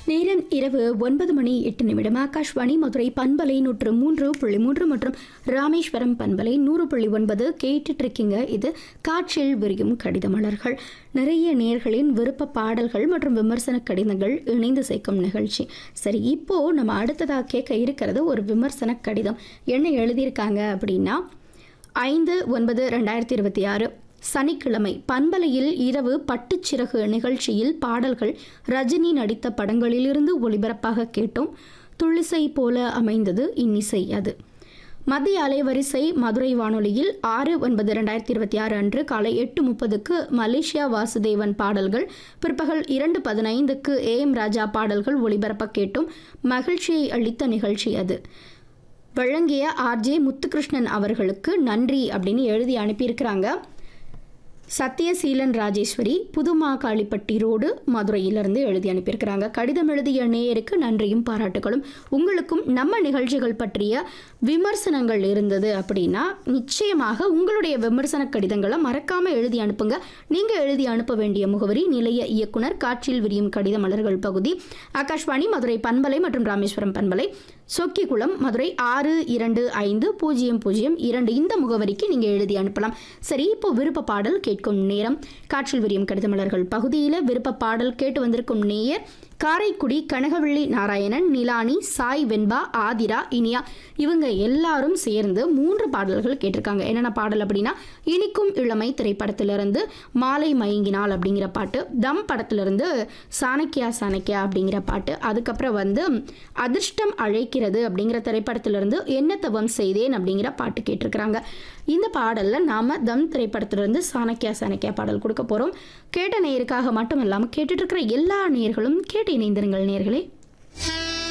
நேரம் இரவு ஒன்பது மணி எட்டு நிமிடம் ஆகாஷ்வாணி மதுரை பண்பலை நூற்று மூன்று புள்ளி மூன்று மற்றும் ராமேஸ்வரம் பண்பலை நூறு புள்ளி ஒன்பது கேட்டுட்டு இருக்கீங்க இது காற்றில் விரியும் கடித மலர்கள் நிறைய நேர்களின் விருப்ப பாடல்கள் மற்றும் விமர்சன கடிதங்கள் இணைந்து சேர்க்கும் நிகழ்ச்சி சரி இப்போ நம்ம அடுத்ததாக கேட்க இருக்கிறது ஒரு விமர்சன கடிதம் என்ன எழுதியிருக்காங்க அப்படின்னா ஐந்து ஒன்பது ரெண்டாயிரத்தி இருபத்தி ஆறு சனிக்கிழமை பண்பலையில் இரவு பட்டுச்சிறகு நிகழ்ச்சியில் பாடல்கள் ரஜினி நடித்த படங்களிலிருந்து ஒளிபரப்பாக கேட்டோம் துள்ளிசை போல அமைந்தது இன்னிசை அது மத்திய அலைவரிசை மதுரை வானொலியில் ஆறு ஒன்பது ரெண்டாயிரத்தி இருபத்தி ஆறு அன்று காலை எட்டு முப்பதுக்கு மலேசியா வாசுதேவன் பாடல்கள் பிற்பகல் இரண்டு பதினைந்துக்கு ஏ எம் ராஜா பாடல்கள் ஒளிபரப்ப கேட்டும் மகிழ்ச்சியை அளித்த நிகழ்ச்சி அது வழங்கிய ஆர்ஜே முத்துகிருஷ்ணன் அவர்களுக்கு நன்றி அப்படின்னு எழுதி அனுப்பியிருக்கிறாங்க சத்யசீலன் ராஜேஸ்வரி புதுமாகாளிப்பட்டி ரோடு மதுரையிலிருந்து எழுதி அனுப்பியிருக்கிறாங்க கடிதம் எழுதிய நேயருக்கு நன்றியும் பாராட்டுகளும் உங்களுக்கும் நம்ம நிகழ்ச்சிகள் பற்றிய விமர்சனங்கள் இருந்தது அப்படின்னா நிச்சயமாக உங்களுடைய விமர்சன கடிதங்களை மறக்காம எழுதி அனுப்புங்க நீங்க எழுதி அனுப்ப வேண்டிய முகவரி நிலைய இயக்குனர் காற்றில் விரியும் கடித மலர்கள் பகுதி ஆகாஷ்வாணி மதுரை பண்பலை மற்றும் ராமேஸ்வரம் பண்பலை சொக்கிக்குளம் மதுரை ஆறு இரண்டு ஐந்து பூஜ்ஜியம் பூஜ்ஜியம் இரண்டு இந்த முகவரிக்கு நீங்கள் எழுதி அனுப்பலாம் சரி இப்போ விருப்ப பாடல் கேட்கும் நேரம் காற்றில் விரியும் கடிதமலர்கள் பகுதியில் விருப்ப பாடல் கேட்டு வந்திருக்கும் நேயர் காரைக்குடி கனகவள்ளி நாராயணன் நிலானி சாய் வெண்பா ஆதிரா இனியா இவங்க எல்லாரும் சேர்ந்து மூன்று பாடல்கள் கேட்டிருக்காங்க என்னென்ன பாடல் அப்படின்னா இனிக்கும் இளமை திரைப்படத்திலிருந்து மாலை மயங்கினாள் அப்படிங்கிற பாட்டு தம் படத்திலிருந்து சாணக்கியா சாணக்கியா அப்படிங்கிற பாட்டு அதுக்கப்புறம் வந்து அதிர்ஷ்டம் அழைக்கிறது அப்படிங்கிற திரைப்படத்திலிருந்து என்ன தவம் செய்தேன் அப்படிங்கிற பாட்டு கேட்டிருக்கிறாங்க இந்த பாடலில் நாம் தம் திரைப்படத்திலிருந்து சாணக்கியா சாணக்கியா பாடல் கொடுக்க போகிறோம் கேட்ட நேயருக்காக மட்டும் இல்லாமல் கேட்டுட்டு இருக்கிற எல்லா நேயர்களும் கேட்டு இணைந்திருங்கள் நேயர்களே